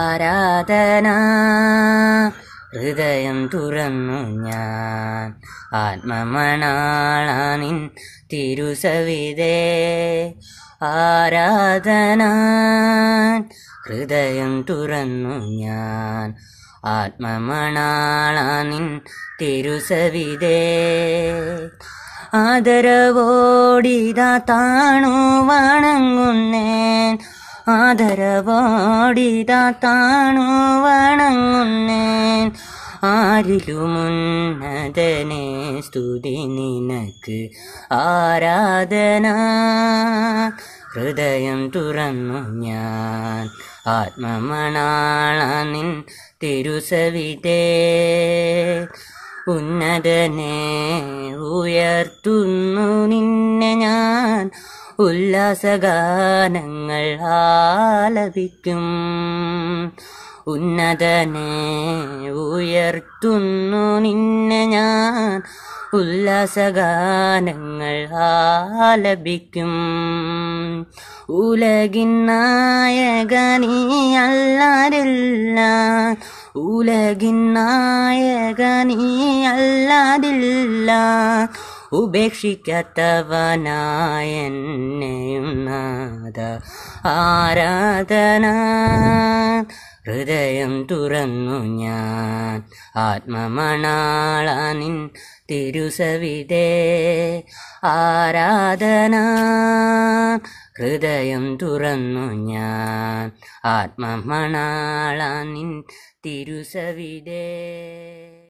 ആരാധന ഹൃദയം തുറന്നു ഞാൻ ആത്മമണാളാനിൻ തിരുസവിതേ ആരാധന ഹൃദയം തുറന്നു ഞാൻ ആത്മമണാളാനിൻ തിരുസവിതേ ആദരവോടിതാ താണു വണങ്ങുന്നേൻ ആദരവോടിതാ താണു വണങ്ങുന്നേൻ ആരിലുമുന്നതനെ സ്തുതി നിനക്ക് ആരാധന ഹൃദയം തുറന്നു ഞാൻ ആത്മമണാളനിൻ തിരുസവിതേ ഉന്നതനെ ഉയർത്തുന്നു നിന്നെ ഞാൻ ഉല്ലാസഗാനങ്ങൾ ആലപിക്കും ഉന്നതനെ ഉയർത്തുന്നു നിന്നെ ഞാൻ ഉല്ലാസഗാനങ്ങൾ ആലപിക്കും ഉലകിൻ നായകനീ അല്ലാതില്ല ഉലകിൻ നായകനീ അല്ലാതില്ല ഉപേക്ഷിക്കാത്തവനായെന്നെയും നാഥ ആരാധന ഹൃദയം തുറന്നു ഞാൻ ആത്മമണാളനിൻ തിരുസവിതേ ആരാധന ഹൃദയം തുറന്നു ഞാൻ ആത്മമണാളനിൻ തിരുസവിതേ